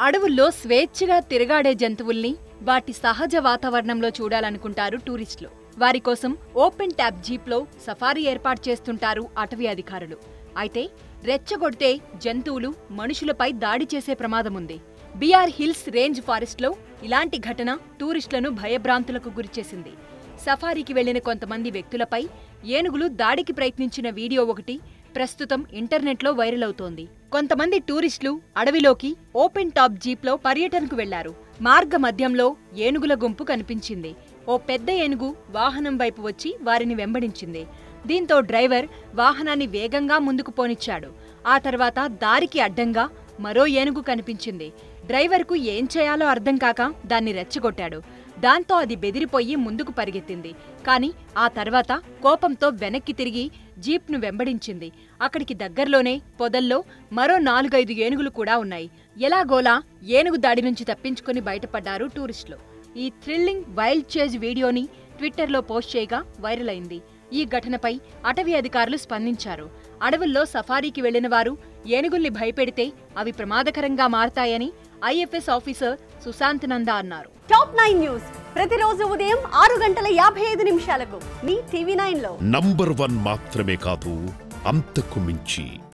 అడవుల్లో స్వేచ్ఛగా తిరగాడే జంతువుల్ని వాటి సహజ వాతావరణంలో చూడాలనుకుంటారు టూరిస్టులు వారి కోసం ఓపెన్ ట్యాబ్ జీప్లో సఫారీ ఏర్పాటు చేస్తుంటారు అటవీ అధికారులు అయితే రెచ్చగొడితే జంతువులు మనుషులపై దాడి చేసే ప్రమాదముంది బీఆర్ హిల్స్ రేంజ్ ఫారెస్ట్లో ఇలాంటి ఘటన టూరిస్టులను భయభ్రాంతులకు గురిచేసింది సఫారీకి వెళ్లిన కొంతమంది వ్యక్తులపై ఏనుగులు దాడికి ప్రయత్నించిన వీడియో ఒకటి ప్రస్తుతం ఇంటర్నెట్లో వైరల్ అవుతోంది కొంతమంది టూరిస్టులు అడవిలోకి ఓపెన్ టాప్ జీప్లో పర్యటనకు వెళ్లారు మార్గ మధ్యంలో ఏనుగుల గుంపు కనిపించింది ఓ పెద్ద ఏనుగు వాహనం వైపు వచ్చి వారిని వెంబడించింది దీంతో డ్రైవర్ వాహనాన్ని వేగంగా ముందుకు పోనిచ్చాడు ఆ తర్వాత దారికి అడ్డంగా మరో ఏనుగు కనిపించింది డ్రైవర్కు ఏం చేయాలో అర్థం కాక దాన్ని రెచ్చగొట్టాడు దాంతో అది బెదిరిపోయి ముందుకు పరిగెత్తింది కాని ఆ తర్వాత కోపంతో వెనక్కి తిరిగి జీప్ను వెంబడించింది అక్కడికి దగ్గరలోనే పొదల్లో మరో నాలుగైదు ఏనుగులు కూడా ఉన్నాయి ఎలాగోలా ఏనుగు దాడి నుంచి తప్పించుకుని బయటపడ్డారు టూరిస్టులు ఈ థ్రిల్లింగ్ వైల్డ్ చేజ్ వీడియోని ట్విట్టర్లో పోస్ట్ చేయగా వైరల్ అయింది ఈ ఘటనపై అటవీ అధికారులు స్పందించారు అడవుల్లో సఫారీకి వెళ్లిన వారు ఏనుగుల్ని భయపెడితే అవి ప్రమాదకరంగా మారతాయని ఐఎఫ్ఎస్ ఆఫీసర్ సుశాంత్ నందా అన్నారు టాప్ నైన్ న్యూస్ ప్రతిరోజు ఉదయం ఆరు గంటల యాభై ఐదు నిమిషాలకు మీ టీవీ నైన్ లో నంబర్ వన్ మాత్రమే కాదు అంతకు మించి